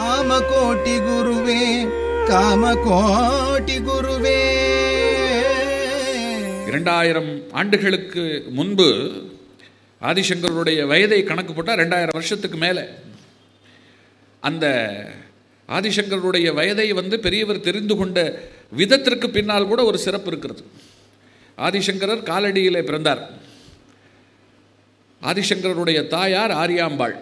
காமகோட்டி குருவே காமகோட்டி குருவே இரண்டாயிரம் ஆண்டுகளுக்கு முன்பு ஆதிசங்கருடைய வயதை கணக்கு போட்டால் ரெண்டாயிரம் வருஷத்துக்கு மேலே அந்த ஆதிசங்கருடைய வயதை வந்து பெரியவர் தெரிந்து கொண்ட விதத்திற்கு பின்னால் கூட ஒரு சிறப்பு இருக்கிறது ஆதிசங்கரர் காலடியிலே பிறந்தார் ஆதிசங்கரருடைய தாயார் ஆரியாம்பாள்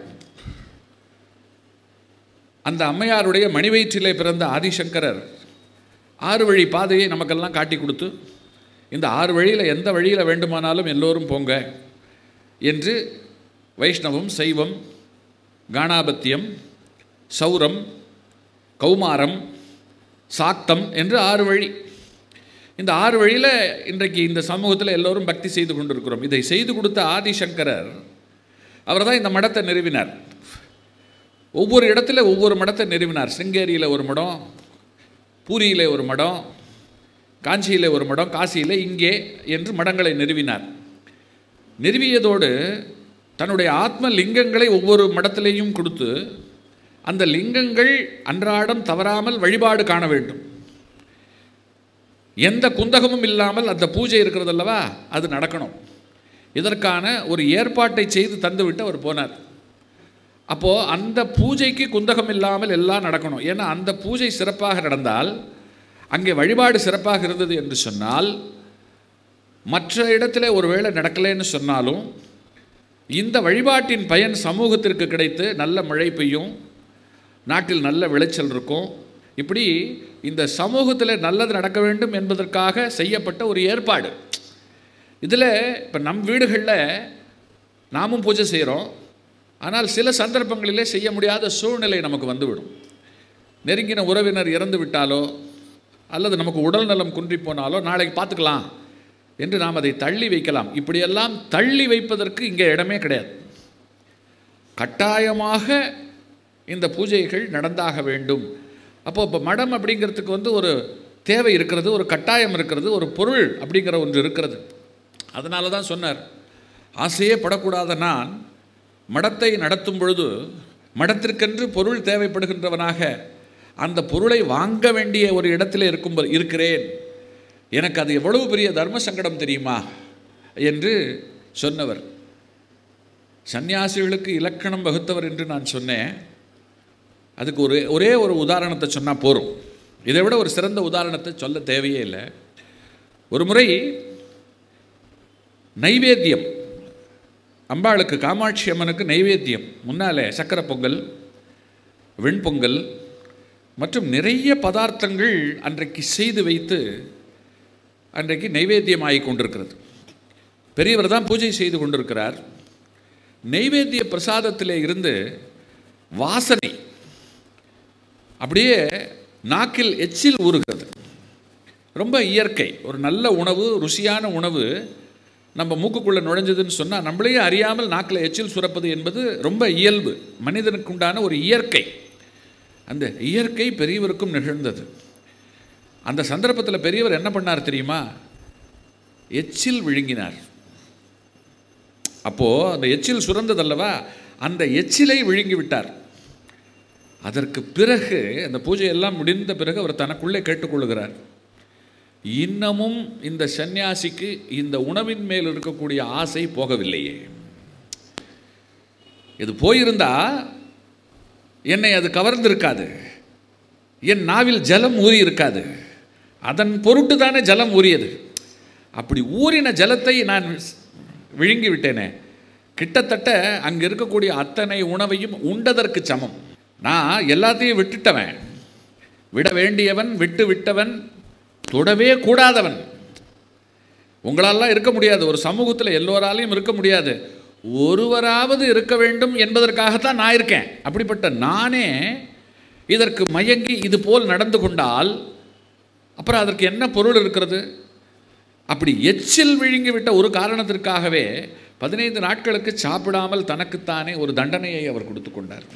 அந்த அம்மையாருடைய மணிவயிற்றிலே பிறந்த ஆதிசங்கரர் ஆறு வழி பாதையை நமக்கெல்லாம் காட்டி கொடுத்து இந்த ஆறு வழியில் எந்த வழியில் வேண்டுமானாலும் எல்லோரும் போங்க என்று வைஷ்ணவம் சைவம் காணாபத்தியம் சௌரம் கௌமாரம் சாக்தம் என்று ஆறு வழி இந்த ஆறு வழியில் இன்றைக்கு இந்த சமூகத்தில் எல்லோரும் பக்தி செய்து கொண்டிருக்கிறோம் இதை செய்து கொடுத்த ஆதிசங்கரர் அவர் தான் இந்த மடத்தை நிறுவினார் ஒவ்வொரு இடத்துல ஒவ்வொரு மடத்தை நிறுவினார் சிருங்கேரியில் ஒரு மடம் பூரியில் ஒரு மடம் காஞ்சியில் ஒரு மடம் காசியில் இங்கே என்று மடங்களை நிறுவினார் நிறுவியதோடு தன்னுடைய ஆத்ம லிங்கங்களை ஒவ்வொரு மடத்திலேயும் கொடுத்து அந்த லிங்கங்கள் அன்றாடம் தவறாமல் வழிபாடு காண வேண்டும் எந்த குந்தகமும் இல்லாமல் அந்த பூஜை இருக்கிறது அல்லவா அது நடக்கணும் இதற்கான ஒரு ஏற்பாட்டை செய்து தந்துவிட்டு அவர் போனார் அப்போது அந்த பூஜைக்கு குந்தகம் இல்லாமல் எல்லாம் நடக்கணும் ஏன்னா அந்த பூஜை சிறப்பாக நடந்தால் அங்கே வழிபாடு சிறப்பாக இருந்தது என்று சொன்னால் மற்ற இடத்துல ஒருவேளை நடக்கலைன்னு சொன்னாலும் இந்த வழிபாட்டின் பயன் சமூகத்திற்கு கிடைத்து நல்ல மழை பெய்யும் நாட்டில் நல்ல விளைச்சல் இருக்கும் இப்படி இந்த சமூகத்தில் நல்லது நடக்க வேண்டும் என்பதற்காக செய்யப்பட்ட ஒரு ஏற்பாடு இதில் இப்போ நம் வீடுகளில் நாமும் பூஜை செய்கிறோம் ஆனால் சில சந்தர்ப்பங்களிலே செய்ய முடியாத சூழ்நிலை நமக்கு வந்துவிடும் நெருங்கின உறவினர் இறந்து விட்டாலோ அல்லது நமக்கு உடல் நலம் குன்றி போனாலோ நாளைக்கு பார்த்துக்கலாம் என்று நாம் அதை தள்ளி வைக்கலாம் இப்படியெல்லாம் தள்ளி வைப்பதற்கு இங்கே இடமே கிடையாது கட்டாயமாக இந்த பூஜைகள் நடந்தாக வேண்டும் அப்போ இப்போ மடம் அப்படிங்கிறதுக்கு வந்து ஒரு தேவை இருக்கிறது ஒரு கட்டாயம் இருக்கிறது ஒரு பொருள் அப்படிங்கிற ஒன்று இருக்கிறது அதனால தான் சொன்னார் ஆசையே படக்கூடாத நான் மடத்தை நடத்தும் பொழுது மடத்திற்கென்று பொருள் தேவைப்படுகின்றவனாக அந்த பொருளை வாங்க வேண்டிய ஒரு இடத்துல இருக்கும் இருக்கிறேன் எனக்கு அது எவ்வளவு பெரிய தர்ம சங்கடம் தெரியுமா என்று சொன்னவர் சந்நியாசிகளுக்கு இலக்கணம் வகுத்தவர் என்று நான் சொன்னேன் அதுக்கு ஒரு ஒரே ஒரு உதாரணத்தை சொன்னால் போரும் இதை விட ஒரு சிறந்த உதாரணத்தை சொல்ல தேவையே இல்லை ஒரு முறை நைவேத்தியம் அம்பாளுக்கு காமாட்சி அம்மனுக்கு நைவேத்தியம் முன்னாலே சக்கரை பொங்கல் வெண்பொங்கல் மற்றும் நிறைய பதார்த்தங்கள் அன்றைக்கு செய்து வைத்து அன்றைக்கு நைவேத்தியம் ஆகி கொண்டிருக்கிறது பெரியவர் தான் பூஜை செய்து கொண்டிருக்கிறார் நைவேத்திய பிரசாதத்திலே இருந்து வாசனை அப்படியே நாக்கில் எச்சில் ஊறுகிறது ரொம்ப இயற்கை ஒரு நல்ல உணவு ருசியான உணவு நம்ம மூக்குக்குள்ளே நுழைஞ்சதுன்னு சொன்னால் நம்மளையே அறியாமல் நாக்கில் எச்சில் சுரப்பது என்பது ரொம்ப இயல்பு மனிதனுக்கு உண்டான ஒரு இயற்கை அந்த இயற்கை பெரியவருக்கும் நிகழ்ந்தது அந்த சந்தர்ப்பத்தில் பெரியவர் என்ன பண்ணார் தெரியுமா எச்சில் விழுங்கினார் அப்போது அந்த எச்சில் சுரந்ததல்லவா அந்த எச்சிலை விழுங்கி விட்டார் அதற்கு பிறகு அந்த பூஜையெல்லாம் முடிந்த பிறகு அவர் தனக்குள்ளே கேட்டுக்கொள்கிறார் இன்னமும் இந்த சந்நியாசிக்கு இந்த உணவின் மேல் இருக்கக்கூடிய ஆசை போகவில்லையே இது போயிருந்தா என்னை அது கவர்ந்திருக்காது என் நாவில் ஜலம் ஊறி இருக்காது அதன் பொருட்டு தானே ஜலம் ஊறியது அப்படி ஊறின ஜலத்தை நான் விழுங்கி விட்டேனே கிட்டத்தட்ட அங்கே இருக்கக்கூடிய அத்தனை உணவையும் உண்டதற்கு சமம் நான் எல்லாத்தையும் விட்டுட்டவன் விட வேண்டியவன் விட்டு விட்டவன் தொடவே கூடாதவன் உங்களாலாம் இருக்க முடியாது ஒரு சமூகத்தில் எல்லோராலையும் இருக்க முடியாது ஒருவராவது இருக்க வேண்டும் என்பதற்காகத்தான் நான் இருக்கேன் அப்படிப்பட்ட நானே இதற்கு மயங்கி இது போல் நடந்து கொண்டால் அப்புறம் அதற்கு என்ன பொருள் இருக்கிறது அப்படி எச்சில் விழுங்கி விட்ட ஒரு காரணத்திற்காகவே பதினைந்து நாட்களுக்கு சாப்பிடாமல் தனக்குத்தானே ஒரு தண்டனையை அவர் கொடுத்து கொண்டார்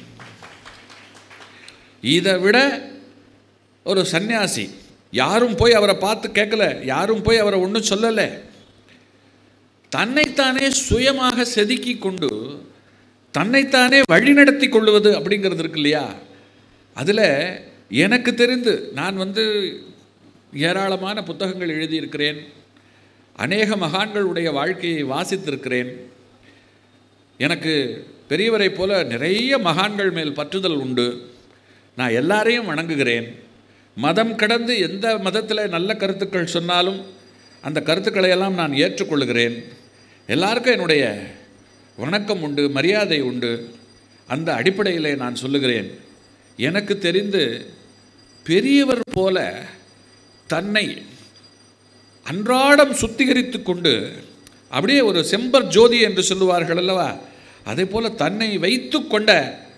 இதை விட ஒரு சந்நியாசி யாரும் போய் அவரை பார்த்து கேட்கல யாரும் போய் அவரை ஒன்றும் சொல்லலை தன்னைத்தானே சுயமாக செதுக்கி கொண்டு தன்னைத்தானே வழிநடத்தி கொள்வது அப்படிங்கிறது இருக்கு இல்லையா அதில் எனக்கு தெரிந்து நான் வந்து ஏராளமான புத்தகங்கள் எழுதியிருக்கிறேன் அநேக மகான்களுடைய வாழ்க்கையை வாசித்திருக்கிறேன் எனக்கு பெரியவரைப் போல நிறைய மகான்கள் மேல் பற்றுதல் உண்டு நான் எல்லாரையும் வணங்குகிறேன் மதம் கடந்து எந்த மதத்தில் நல்ல கருத்துக்கள் சொன்னாலும் அந்த கருத்துக்களை எல்லாம் நான் ஏற்றுக்கொள்கிறேன் எல்லாருக்கும் என்னுடைய வணக்கம் உண்டு மரியாதை உண்டு அந்த அடிப்படையிலே நான் சொல்லுகிறேன் எனக்கு தெரிந்து பெரியவர் போல தன்னை அன்றாடம் சுத்திகரித்து கொண்டு அப்படியே ஒரு செம்பர் ஜோதி என்று சொல்லுவார்கள் அல்லவா அதே போல தன்னை வைத்து கொண்ட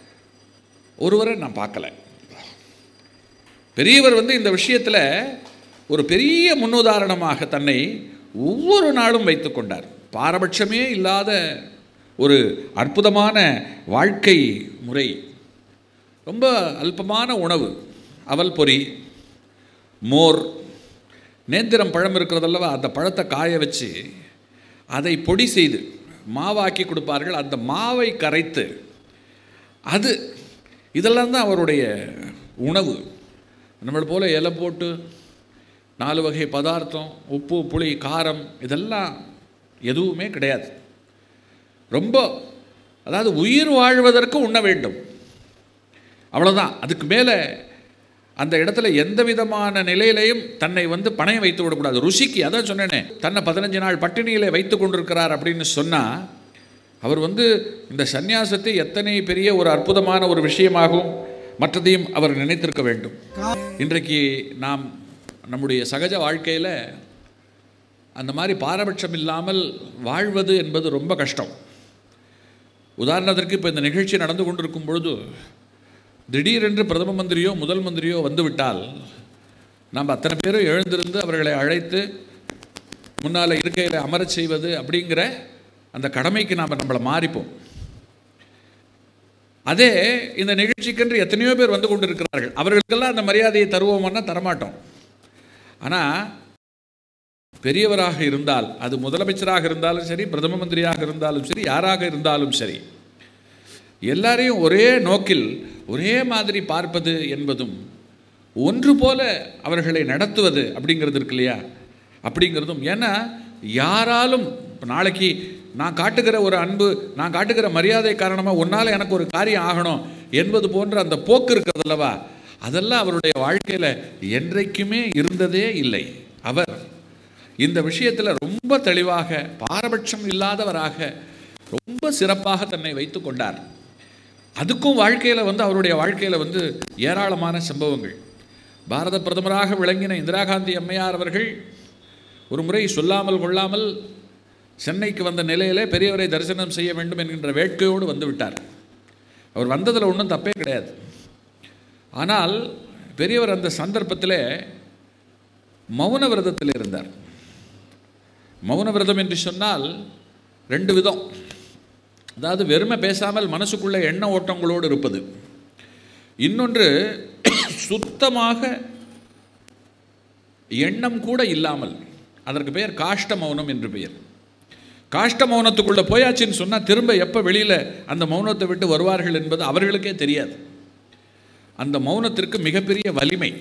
ஒருவரை நான் பார்க்கல பெரியவர் வந்து இந்த விஷயத்தில் ஒரு பெரிய முன்னுதாரணமாக தன்னை ஒவ்வொரு நாளும் வைத்து கொண்டார் பாரபட்சமே இல்லாத ஒரு அற்புதமான வாழ்க்கை முறை ரொம்ப அல்பமான உணவு அவல் பொரி மோர் நேந்திரம் பழம் இருக்கிறதல்லவா அந்த பழத்தை காய வச்சு அதை பொடி செய்து மாவாக்கி கொடுப்பார்கள் அந்த மாவை கரைத்து அது இதெல்லாம் தான் அவருடைய உணவு நம்மளை போல இலை போட்டு நாலு வகை பதார்த்தம் உப்பு புளி காரம் இதெல்லாம் எதுவுமே கிடையாது ரொம்ப அதாவது உயிர் வாழ்வதற்கு உண்ண வேண்டும் அவ்வளோதான் அதுக்கு மேலே அந்த இடத்துல எந்த விதமான நிலையிலையும் தன்னை வந்து பணையம் வைத்து விடக்கூடாது ருசிக்கு அதான் சொன்னேனே தன்னை பதினஞ்சு நாள் பட்டினியிலே வைத்து கொண்டிருக்கிறார் அப்படின்னு சொன்னால் அவர் வந்து இந்த சந்நியாசத்தை எத்தனை பெரிய ஒரு அற்புதமான ஒரு விஷயமாகவும் மற்றதையும் அவர் நினைத்திருக்க வேண்டும் இன்றைக்கு நாம் நம்முடைய சகஜ வாழ்க்கையில் அந்த மாதிரி பாரபட்சம் இல்லாமல் வாழ்வது என்பது ரொம்ப கஷ்டம் உதாரணத்திற்கு இப்போ இந்த நிகழ்ச்சி நடந்து கொண்டிருக்கும் பொழுது திடீரென்று பிரதம மந்திரியோ முதல் மந்திரியோ வந்துவிட்டால் நாம் அத்தனை பேரும் எழுந்திருந்து அவர்களை அழைத்து முன்னால் இருக்கையில் அமரச் செய்வது அப்படிங்கிற அந்த கடமைக்கு நாம் நம்மளை மாறிப்போம் அதே இந்த நிகழ்ச்சிக்கென்று எத்தனையோ பேர் வந்து கொண்டிருக்கிறார்கள் அவர்களுக்கெல்லாம் அந்த மரியாதையை தருவோம்னா தரமாட்டோம் ஆனால் பெரியவராக இருந்தால் அது முதலமைச்சராக இருந்தாலும் சரி பிரதம மந்திரியாக இருந்தாலும் சரி யாராக இருந்தாலும் சரி எல்லாரையும் ஒரே நோக்கில் ஒரே மாதிரி பார்ப்பது என்பதும் ஒன்று போல அவர்களை நடத்துவது அப்படிங்கிறது இருக்கு இல்லையா அப்படிங்கிறதும் ஏன்னா யாராலும் இப்ப நாளைக்கு நான் காட்டுகிற ஒரு அன்பு நான் காட்டுகிற மரியாதை காரணமாக உன்னால் எனக்கு ஒரு காரியம் ஆகணும் என்பது போன்ற அந்த போக்கு இருக்கிறது அல்லவா அதெல்லாம் அவருடைய வாழ்க்கையில் என்றைக்குமே இருந்ததே இல்லை அவர் இந்த விஷயத்தில் ரொம்ப தெளிவாக பாரபட்சம் இல்லாதவராக ரொம்ப சிறப்பாக தன்னை வைத்து கொண்டார் அதுக்கும் வாழ்க்கையில் வந்து அவருடைய வாழ்க்கையில் வந்து ஏராளமான சம்பவங்கள் பாரத பிரதமராக விளங்கின இந்திரா காந்தி அம்மையார் அவர்கள் ஒரு முறை சொல்லாமல் கொள்ளாமல் சென்னைக்கு வந்த நிலையிலே பெரியவரை தரிசனம் செய்ய வேண்டும் என்கின்ற வேட்கையோடு வந்து விட்டார் அவர் வந்ததில் ஒன்றும் தப்பே கிடையாது ஆனால் பெரியவர் அந்த சந்தர்ப்பத்தில் மௌன விரதத்தில் இருந்தார் மௌன விரதம் என்று சொன்னால் ரெண்டு விதம் அதாவது வெறுமை பேசாமல் மனசுக்குள்ள எண்ண ஓட்டங்களோடு இருப்பது இன்னொன்று சுத்தமாக எண்ணம் கூட இல்லாமல் அதற்கு பெயர் காஷ்ட மௌனம் என்று பெயர் காஷ்ட மௌனத்துக்குள்ளே போயாச்சுன்னு சொன்னால் திரும்ப எப்போ வெளியில் அந்த மௌனத்தை விட்டு வருவார்கள் என்பது அவர்களுக்கே தெரியாது அந்த மௌனத்திற்கு மிகப்பெரிய வலிமை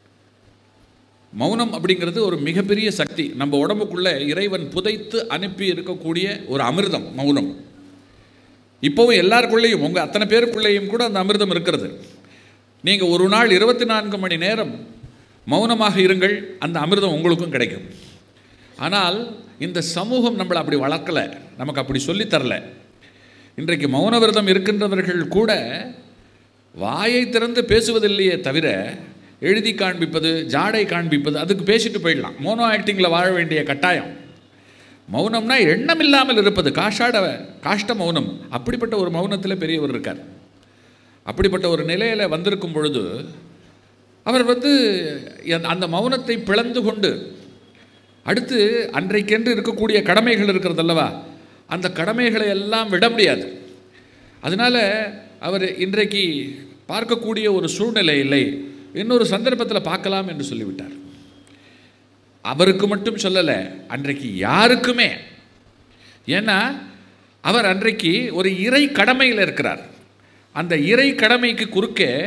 மௌனம் அப்படிங்கிறது ஒரு மிகப்பெரிய சக்தி நம்ம உடம்புக்குள்ளே இறைவன் புதைத்து அனுப்பி இருக்கக்கூடிய ஒரு அமிர்தம் மௌனம் இப்போவும் எல்லாருக்குள்ளேயும் உங்கள் அத்தனை பேருக்குள்ளேயும் கூட அந்த அமிர்தம் இருக்கிறது நீங்கள் ஒரு நாள் இருபத்தி நான்கு மணி நேரம் மௌனமாக இருங்கள் அந்த அமிர்தம் உங்களுக்கும் கிடைக்கும் ஆனால் இந்த சமூகம் நம்மளை அப்படி வளர்க்கலை நமக்கு அப்படி சொல்லித் தரல இன்றைக்கு மௌன விரதம் இருக்கின்றவர்கள் கூட வாயை திறந்து பேசுவதில்லையே தவிர எழுதி காண்பிப்பது ஜாடை காண்பிப்பது அதுக்கு பேசிட்டு போயிடலாம் மோனோ ஆக்டிங்கில் வாழ வேண்டிய கட்டாயம் மௌனம்னா எண்ணம் இல்லாமல் இருப்பது காஷாட காஷ்ட மௌனம் அப்படிப்பட்ட ஒரு மௌனத்தில் பெரியவர் இருக்கார் அப்படிப்பட்ட ஒரு நிலையில் வந்திருக்கும் பொழுது அவர் வந்து அந்த- அந்த மௌனத்தை பிளந்து கொண்டு அடுத்து அன்றைக்கென்று இருக்கக்கூடிய கடமைகள் இருக்கிறது அல்லவா அந்த கடமைகளை எல்லாம் விட முடியாது அதனால் அவர் இன்றைக்கு பார்க்கக்கூடிய ஒரு சூழ்நிலை இல்லை இன்னொரு சந்தர்ப்பத்தில் பார்க்கலாம் என்று சொல்லிவிட்டார் அவருக்கு மட்டும் சொல்லலை அன்றைக்கு யாருக்குமே ஏன்னா அவர் அன்றைக்கு ஒரு இறை கடமையில் இருக்கிறார் அந்த இறை கடமைக்கு குறுக்கே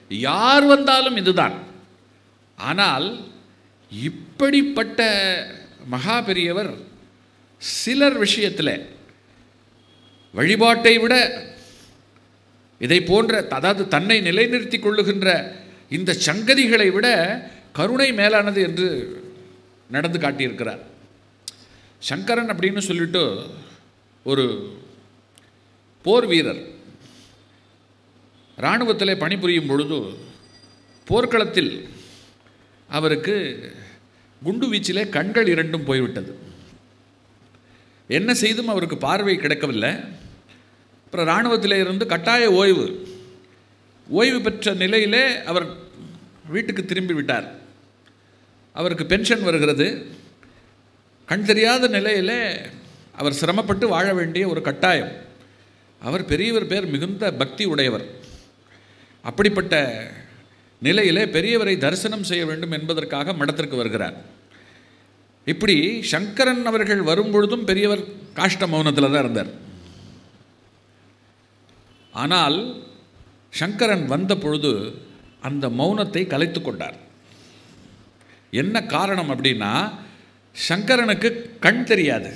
யார் வந்தாலும் இதுதான் ஆனால் இப்படிப்பட்ட மகா பெரியவர் சிலர் விஷயத்தில் வழிபாட்டை விட இதை போன்ற அதாவது தன்னை நிலைநிறுத்தி கொள்ளுகின்ற இந்த சங்கதிகளை விட கருணை மேலானது என்று நடந்து காட்டியிருக்கிறார் சங்கரன் அப்படின்னு சொல்லிட்டு ஒரு போர் வீரர் இராணுவத்திலே பணிபுரியும் பொழுது போர்க்களத்தில் அவருக்கு குண்டு வீச்சிலே கண்கள் இரண்டும் போய்விட்டது என்ன செய்தும் அவருக்கு பார்வை கிடைக்கவில்லை அப்புறம் இராணுவத்திலே இருந்து கட்டாய ஓய்வு ஓய்வு பெற்ற நிலையிலே அவர் வீட்டுக்கு திரும்பி விட்டார் அவருக்கு பென்ஷன் வருகிறது கண் தெரியாத நிலையிலே அவர் சிரமப்பட்டு வாழ வேண்டிய ஒரு கட்டாயம் அவர் பெரியவர் பேர் மிகுந்த பக்தி உடையவர் அப்படிப்பட்ட நிலையிலே பெரியவரை தரிசனம் செய்ய வேண்டும் என்பதற்காக மடத்திற்கு வருகிறார் இப்படி சங்கரன் அவர்கள் வரும்பொழுதும் பெரியவர் காஷ்ட மௌனத்தில் தான் இருந்தார் ஆனால் சங்கரன் வந்த பொழுது அந்த மௌனத்தை கலைத்து கொண்டார் என்ன காரணம் அப்படின்னா சங்கரனுக்கு கண் தெரியாது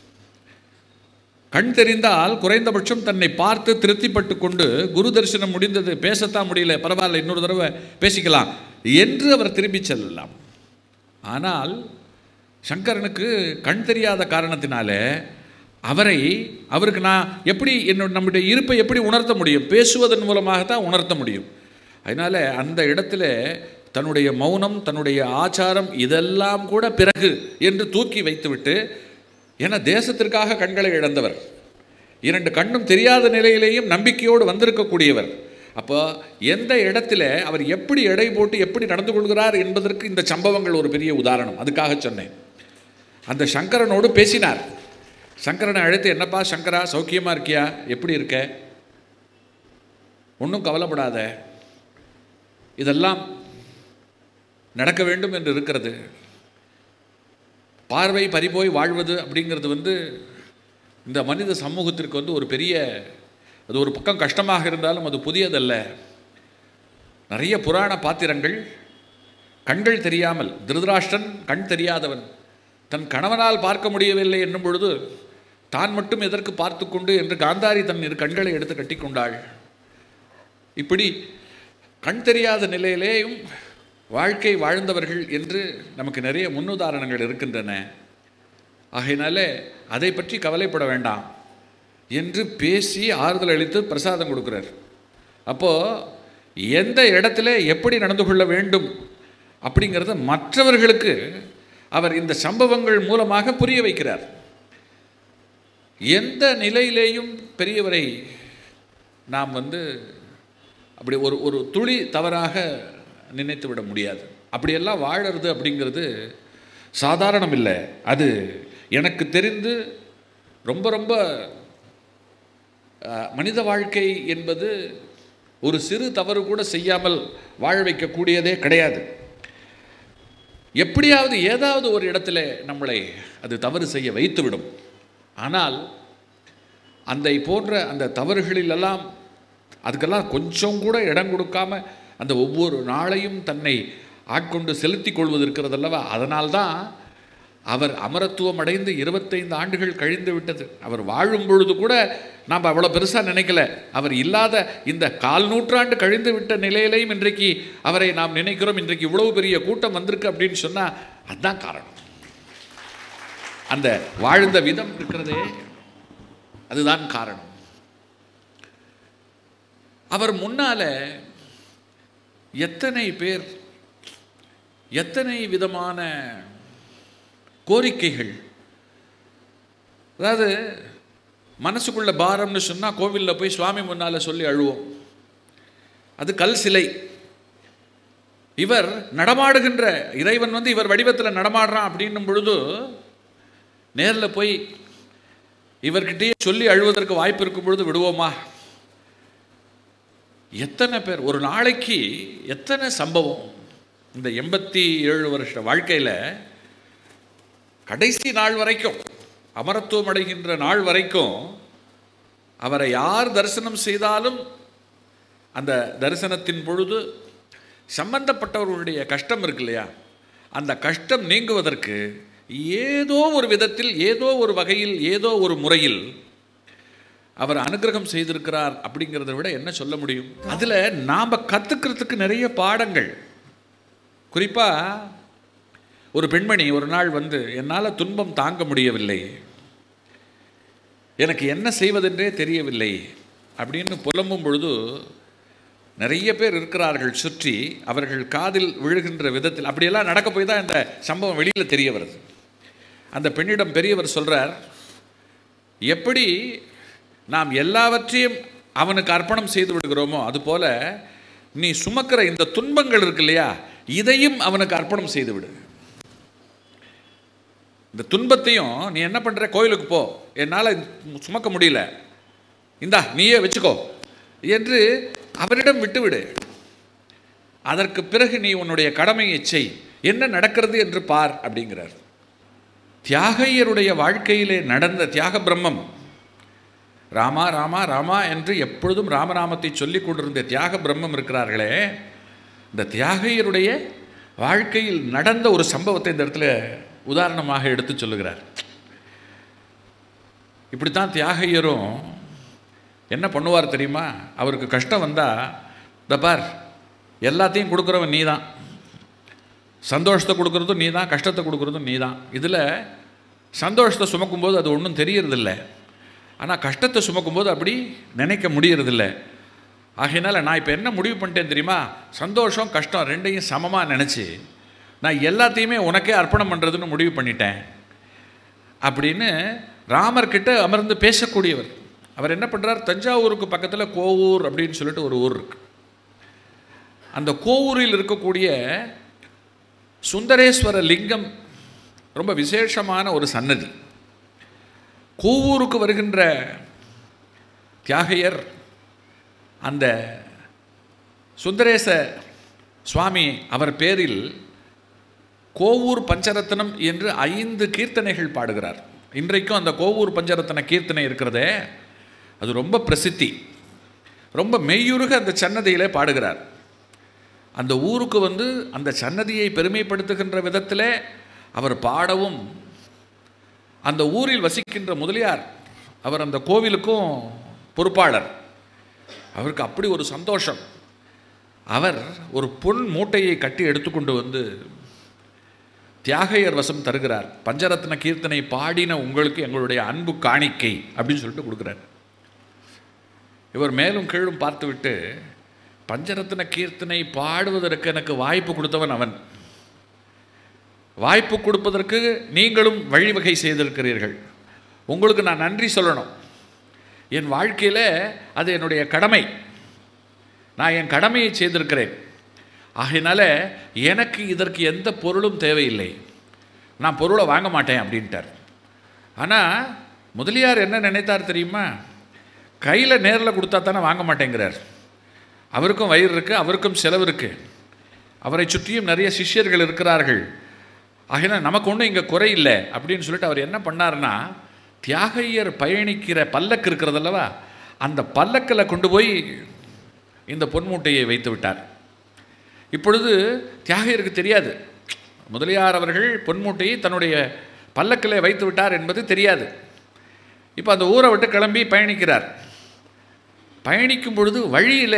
கண் தெரிந்தால் குறைந்தபட்சம் தன்னை பார்த்து திருப்திப்பட்டு கொண்டு குரு தரிசனம் முடிந்தது பேசத்தான் முடியல பரவாயில்ல இன்னொரு தடவை பேசிக்கலாம் என்று அவர் திரும்பி செல்லலாம் ஆனால் சங்கரனுக்கு கண் தெரியாத காரணத்தினாலே அவரை அவருக்கு நான் எப்படி என்னோட நம்முடைய இருப்பை எப்படி உணர்த்த முடியும் பேசுவதன் மூலமாகத்தான் உணர்த்த முடியும் அதனால் அந்த இடத்துல தன்னுடைய மௌனம் தன்னுடைய ஆச்சாரம் இதெல்லாம் கூட பிறகு என்று தூக்கி வைத்துவிட்டு என தேசத்திற்காக கண்களை இழந்தவர் இரண்டு கண்ணும் தெரியாத நிலையிலேயும் நம்பிக்கையோடு வந்திருக்கக்கூடியவர் அப்போ எந்த இடத்துல அவர் எப்படி எடை போட்டு எப்படி நடந்து கொள்கிறார் என்பதற்கு இந்த சம்பவங்கள் ஒரு பெரிய உதாரணம் அதுக்காக சொன்னேன் அந்த சங்கரனோடு பேசினார் சங்கரனை அழைத்து என்னப்பா சங்கரா சௌக்கியமா இருக்கியா எப்படி இருக்க ஒன்றும் கவலைப்படாத இதெல்லாம் நடக்க வேண்டும் என்று இருக்கிறது பார்வை பறிபோய் வாழ்வது அப்படிங்கிறது வந்து இந்த மனித சமூகத்திற்கு வந்து ஒரு பெரிய அது ஒரு பக்கம் கஷ்டமாக இருந்தாலும் அது புதியதல்ல நிறைய புராண பாத்திரங்கள் கண்கள் தெரியாமல் திருதராஷ்டிரன் கண் தெரியாதவன் தன் கணவனால் பார்க்க முடியவில்லை என்னும் பொழுது தான் மட்டும் எதற்கு பார்த்து கொண்டு என்று காந்தாரி தன் இரு கண்களை எடுத்து கட்டிக்கொண்டாள் இப்படி கண் தெரியாத நிலையிலேயும் வாழ்க்கை வாழ்ந்தவர்கள் என்று நமக்கு நிறைய முன்னுதாரணங்கள் இருக்கின்றன ஆகையினாலே அதை பற்றி கவலைப்பட வேண்டாம் என்று பேசி ஆறுதல் அளித்து பிரசாதம் கொடுக்குறார் அப்போது எந்த இடத்துல எப்படி நடந்து கொள்ள வேண்டும் அப்படிங்கிறத மற்றவர்களுக்கு அவர் இந்த சம்பவங்கள் மூலமாக புரிய வைக்கிறார் எந்த நிலையிலேயும் பெரியவரை நாம் வந்து அப்படி ஒரு ஒரு துளி தவறாக நினைத்து விட முடியாது அப்படியெல்லாம் வாழறது அப்படிங்கிறது சாதாரணம் இல்லை அது எனக்கு தெரிந்து ரொம்ப ரொம்ப அஹ், மனித வாழ்க்கை என்பது ஒரு சிறு தவறு கூட செய்யாமல் வாழ வைக்கக்கூடியதே கிடையாது எப்படியாவது ஏதாவது ஒரு இடத்துல நம்மளை அது தவறு செய்ய வைத்துவிடும் ஆனால் அந்த போன்ற அந்த தவறுகளிலெல்லாம் அதுக்கெல்லாம் கொஞ்சம் கூட இடம் கொடுக்காம அந்த ஒவ்வொரு நாளையும் தன்னை ஆட்கொண்டு செலுத்தி கொள்வது இருக்கிறது அல்லவா அதனால்தான் அவர் அமரத்துவம் அடைந்து இருபத்தைந்து ஆண்டுகள் கழிந்து விட்டது அவர் வாழும் பொழுது கூட நாம் அவ்வளோ பெருசாக நினைக்கல அவர் இல்லாத இந்த கால் நூற்றாண்டு கழிந்து விட்ட நிலையிலையும் இன்றைக்கு அவரை நாம் நினைக்கிறோம் இன்றைக்கு இவ்வளவு பெரிய கூட்டம் வந்திருக்கு அப்படின்னு சொன்னால் அதுதான் காரணம் அந்த வாழ்ந்த விதம் இருக்கிறதே அதுதான் காரணம் அவர் முன்னால எத்தனை பேர் எத்தனை விதமான கோரிக்கைகள் அதாவது மனசுக்குள்ள பாரம்னு சொன்னால் கோவிலில் போய் சுவாமி முன்னால் சொல்லி அழுவோம் அது கல் சிலை இவர் நடமாடுகின்ற இறைவன் வந்து இவர் வடிவத்தில் நடமாடுறான் அப்படின்னும் பொழுது நேரில் போய் இவர்கிட்டயே சொல்லி அழுவதற்கு வாய்ப்பு இருக்கும் பொழுது விடுவோமா எத்தனை பேர் ஒரு நாளைக்கு எத்தனை சம்பவம் இந்த எண்பத்தி ஏழு வருஷ வாழ்க்கையில் கடைசி நாள் வரைக்கும் அமரத்துவம் அடைகின்ற நாள் வரைக்கும் அவரை யார் தரிசனம் செய்தாலும் அந்த தரிசனத்தின் பொழுது சம்பந்தப்பட்டவர்களுடைய கஷ்டம் இருக்கு இல்லையா அந்த கஷ்டம் நீங்குவதற்கு ஏதோ ஒரு விதத்தில் ஏதோ ஒரு வகையில் ஏதோ ஒரு முறையில் அவர் அனுகிரகம் செய்திருக்கிறார் அப்படிங்கிறத விட என்ன சொல்ல முடியும் அதில் நாம் கற்றுக்கிறதுக்கு நிறைய பாடங்கள் குறிப்பாக ஒரு பெண்மணி ஒரு நாள் வந்து என்னால் துன்பம் தாங்க முடியவில்லை எனக்கு என்ன செய்வதென்றே தெரியவில்லை அப்படின்னு புலம்பும் பொழுது நிறைய பேர் இருக்கிறார்கள் சுற்றி அவர்கள் காதில் விழுகின்ற விதத்தில் அப்படியெல்லாம் நடக்க போய் தான் இந்த சம்பவம் வெளியில் தெரிய வருது அந்த பெண்ணிடம் பெரியவர் சொல்கிறார் எப்படி நாம் எல்லாவற்றையும் அவனுக்கு அர்ப்பணம் செய்து விடுகிறோமோ அதுபோல நீ சுமக்கிற இந்த துன்பங்கள் இருக்கு இல்லையா இதையும் அவனுக்கு அர்ப்பணம் செய்து விடு இந்த துன்பத்தையும் நீ என்ன பண்ணுற கோயிலுக்கு போ என்னால் சுமக்க முடியல இந்தா நீயே வச்சுக்கோ என்று அவரிடம் விட்டுவிடு அதற்கு பிறகு நீ உன்னுடைய கடமையை செய் என்ன நடக்கிறது என்று பார் அப்படிங்கிறார் தியாகையருடைய வாழ்க்கையிலே நடந்த தியாக பிரம்மம் ராமா ராமா ராமா என்று எப்பொழுதும் ராமநாமத்தை சொல்லிக் கொண்டிருந்த தியாக பிரம்மம் இருக்கிறார்களே இந்த தியாகையருடைய வாழ்க்கையில் நடந்த ஒரு சம்பவத்தை இந்த இடத்துல உதாரணமாக எடுத்து சொல்லுகிறார் இப்படித்தான் தியாகையரும் என்ன பண்ணுவார் தெரியுமா அவருக்கு கஷ்டம் வந்தால் இந்த பார் எல்லாத்தையும் கொடுக்குறவன் நீ தான் சந்தோஷத்தை கொடுக்குறதும் நீ தான் கஷ்டத்தை கொடுக்குறதும் நீ தான் இதில் சந்தோஷத்தை சுமக்கும்போது அது ஒன்றும் தெரியறதில்ல ஆனால் கஷ்டத்தை சுமக்கும்போது அப்படி நினைக்க முடியறதில்ல ஆகையினால நான் இப்போ என்ன முடிவு பண்ணிட்டேன் தெரியுமா சந்தோஷம் கஷ்டம் ரெண்டையும் சமமாக நினச்சி நான் எல்லாத்தையுமே உனக்கே அர்ப்பணம் பண்ணுறதுன்னு முடிவு பண்ணிட்டேன் அப்படின்னு ராமர்கிட்ட அமர்ந்து பேசக்கூடியவர் அவர் என்ன பண்ணுறார் தஞ்சாவூருக்கு பக்கத்தில் கோவூர் அப்படின்னு சொல்லிட்டு ஒரு ஊர் இருக்கு அந்த கோவூரில் இருக்கக்கூடிய சுந்தரேஸ்வர லிங்கம் ரொம்ப விசேஷமான ஒரு சன்னதி கோவூருக்கு வருகின்ற தியாகையர் அந்த சுந்தரேச சுவாமி அவர் பேரில் கோவூர் பஞ்சரத்னம் என்று ஐந்து கீர்த்தனைகள் பாடுகிறார் இன்றைக்கும் அந்த கோவூர் பஞ்சரத்ன கீர்த்தனை இருக்கிறதே அது ரொம்ப பிரசித்தி ரொம்ப மெய்யுருக அந்த சன்னதியிலே பாடுகிறார் அந்த ஊருக்கு வந்து அந்த சன்னதியை பெருமைப்படுத்துகின்ற விதத்தில் அவர் பாடவும் அந்த ஊரில் வசிக்கின்ற முதலியார் அவர் அந்த கோவிலுக்கும் பொறுப்பாளர் அவருக்கு அப்படி ஒரு சந்தோஷம் அவர் ஒரு பொன் மூட்டையை கட்டி எடுத்துக்கொண்டு வந்து தியாகையர் வசம் தருகிறார் பஞ்சரத்ன கீர்த்தனை பாடின உங்களுக்கு எங்களுடைய அன்பு காணிக்கை அப்படின்னு சொல்லிட்டு கொடுக்குறார் இவர் மேலும் கீழும் பார்த்துவிட்டு பஞ்சரத்ன கீர்த்தனை பாடுவதற்கு எனக்கு வாய்ப்பு கொடுத்தவன் அவன் வாய்ப்பு கொடுப்பதற்கு நீங்களும் வழிவகை செய்திருக்கிறீர்கள் உங்களுக்கு நான் நன்றி சொல்லணும் என் வாழ்க்கையில் அது என்னுடைய கடமை நான் என் கடமையை செய்திருக்கிறேன் ஆகையினால எனக்கு இதற்கு எந்த பொருளும் தேவையில்லை நான் பொருளை வாங்க மாட்டேன் அப்படின்ட்டார் ஆனால் முதலியார் என்ன நினைத்தார் தெரியுமா கையில் நேரில் கொடுத்தா தானே வாங்க மாட்டேங்கிறார் அவருக்கும் வயிறு இருக்குது அவருக்கும் செலவு இருக்குது அவரை சுற்றியும் நிறைய சிஷ்யர்கள் இருக்கிறார்கள் ஆகினா நமக்கு ஒன்றும் இங்கே குறை இல்லை அப்படின்னு சொல்லிட்டு அவர் என்ன பண்ணார்னா தியாகையர் பயணிக்கிற பல்லக்கு இருக்கிறதல்லவா அந்த பல்லக்கில் கொண்டு போய் இந்த பொன்மூட்டையை வைத்து விட்டார் இப்பொழுது தியாகையருக்கு தெரியாது முதலியார் அவர்கள் பொன்மூட்டையை தன்னுடைய பல்லக்கில் வைத்து விட்டார் என்பது தெரியாது இப்போ அந்த ஊரை விட்டு கிளம்பி பயணிக்கிறார் பயணிக்கும் பொழுது வழியில்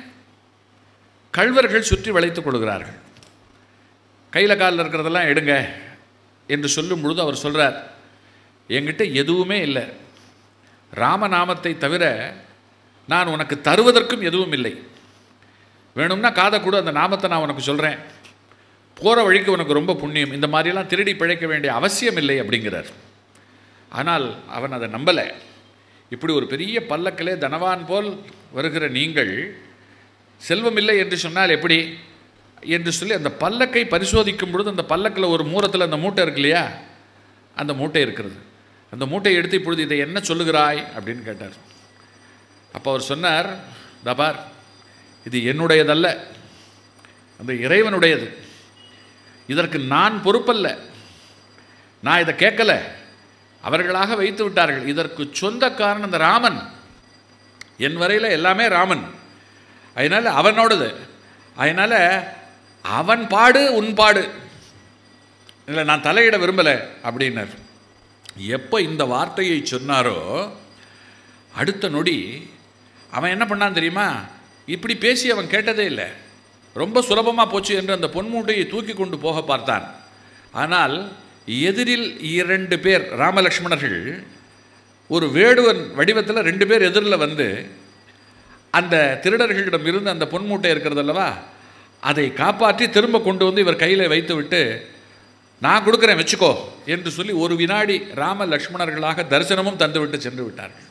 கழ்வர்கள் சுற்றி வளைத்துக் கொள்கிறார்கள் கையில் காலில் இருக்கிறதெல்லாம் எடுங்க என்று சொல்லும் பொழுது அவர் சொல்கிறார் என்கிட்ட எதுவுமே இல்லை ராமநாமத்தை தவிர நான் உனக்கு தருவதற்கும் எதுவும் இல்லை வேணும்னா காதை கூட அந்த நாமத்தை நான் உனக்கு சொல்கிறேன் போகிற வழிக்கு உனக்கு ரொம்ப புண்ணியம் இந்த மாதிரியெல்லாம் திருடி பிழைக்க வேண்டிய அவசியம் இல்லை அப்படிங்கிறார் ஆனால் அவன் அதை நம்பலை இப்படி ஒரு பெரிய பல்லக்கிலே தனவான் போல் வருகிற நீங்கள் செல்வம் இல்லை என்று சொன்னால் எப்படி என்று சொல்லி அந்த பல்லக்கை பரிசோதிக்கும் பொழுது அந்த பல்லக்கில் ஒரு மூரத்தில் அந்த மூட்டை இருக்கு இல்லையா அந்த மூட்டை இருக்கிறது அந்த மூட்டையை எடுத்து இப்பொழுது இதை என்ன சொல்லுகிறாய் அப்படின்னு கேட்டார் அப்போ அவர் சொன்னார் தபார் இது என்னுடையதல்ல அந்த இறைவனுடையது இதற்கு நான் பொறுப்பல்ல நான் இதை கேட்கல அவர்களாக வைத்து விட்டார்கள் இதற்கு சொந்தக்காரன் அந்த ராமன் என் வரையில் எல்லாமே ராமன் அதனால் அவனோடது அதனால் அவன் பாடு உன் பாடு இல்லை நான் தலையிட விரும்பலை அப்படின்னார் எப்போ இந்த வார்த்தையை சொன்னாரோ அடுத்த நொடி அவன் என்ன பண்ணான் தெரியுமா இப்படி பேசி அவன் கேட்டதே இல்லை ரொம்ப சுலபமாக போச்சு என்று அந்த பொன்மூட்டையை தூக்கி கொண்டு போக பார்த்தான் ஆனால் எதிரில் இரண்டு பேர் ராமலக்ஷ்மணர்கள் ஒரு வேடுவன் வடிவத்தில் ரெண்டு பேர் எதிரில் வந்து அந்த திருடர்களிடம் இருந்து அந்த பொன்மூட்டை இருக்கிறது அல்லவா அதை காப்பாற்றி திரும்ப கொண்டு வந்து இவர் கையில் வைத்து விட்டு நான் கொடுக்குறேன் வச்சுக்கோ என்று சொல்லி ஒரு வினாடி ராம லக்ஷ்மணர்களாக தரிசனமும் தந்துவிட்டு சென்று விட்டார்கள்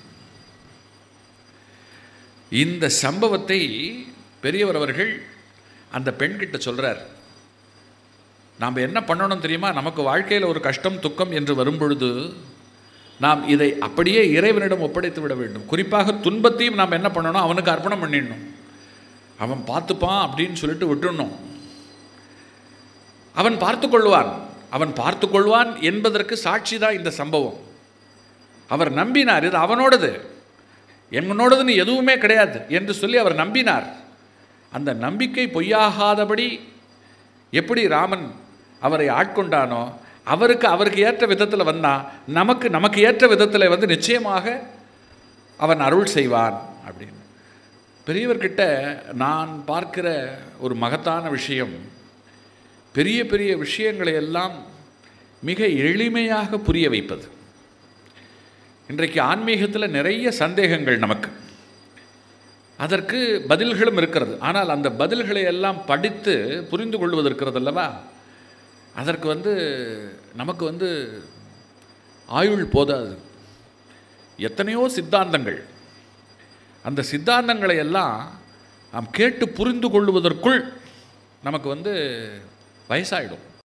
இந்த சம்பவத்தை பெரியவர் அவர்கள் அந்த பெண்கிட்ட சொல்றார் நாம் என்ன பண்ணணும் தெரியுமா நமக்கு வாழ்க்கையில் ஒரு கஷ்டம் துக்கம் என்று வரும்பொழுது நாம் இதை அப்படியே இறைவனிடம் ஒப்படைத்து விட வேண்டும் குறிப்பாக துன்பத்தையும் நாம் என்ன பண்ணணும் அவனுக்கு அர்ப்பணம் பண்ணிடணும் அவன் பார்த்துப்பான் அப்படின்னு சொல்லிட்டு விட்டுடணும் அவன் பார்த்து கொள்வான் அவன் பார்த்து கொள்வான் என்பதற்கு சாட்சி தான் இந்த சம்பவம் அவர் நம்பினார் இது அவனோடது என்னோடதுன்னு எதுவுமே கிடையாது என்று சொல்லி அவர் நம்பினார் அந்த நம்பிக்கை பொய்யாகாதபடி எப்படி ராமன் அவரை ஆட்கொண்டானோ அவருக்கு அவருக்கு ஏற்ற விதத்தில் வந்தான் நமக்கு நமக்கு ஏற்ற விதத்தில் வந்து நிச்சயமாக அவன் அருள் செய்வான் அப்படின்னு பெரியவர்கிட்ட நான் பார்க்கிற ஒரு மகத்தான விஷயம் பெரிய பெரிய விஷயங்களை எல்லாம் மிக எளிமையாக புரிய வைப்பது இன்றைக்கு ஆன்மீகத்தில் நிறைய சந்தேகங்கள் நமக்கு அதற்கு பதில்களும் இருக்கிறது ஆனால் அந்த பதில்களை எல்லாம் படித்து புரிந்து கொள்வது இருக்கிறது அல்லவா அதற்கு வந்து நமக்கு வந்து ஆயுள் போதாது எத்தனையோ சித்தாந்தங்கள் அந்த சித்தாந்தங்களை எல்லாம் நாம் கேட்டு புரிந்து கொள்வதற்குள் நமக்கு வந்து வயசாயிடும்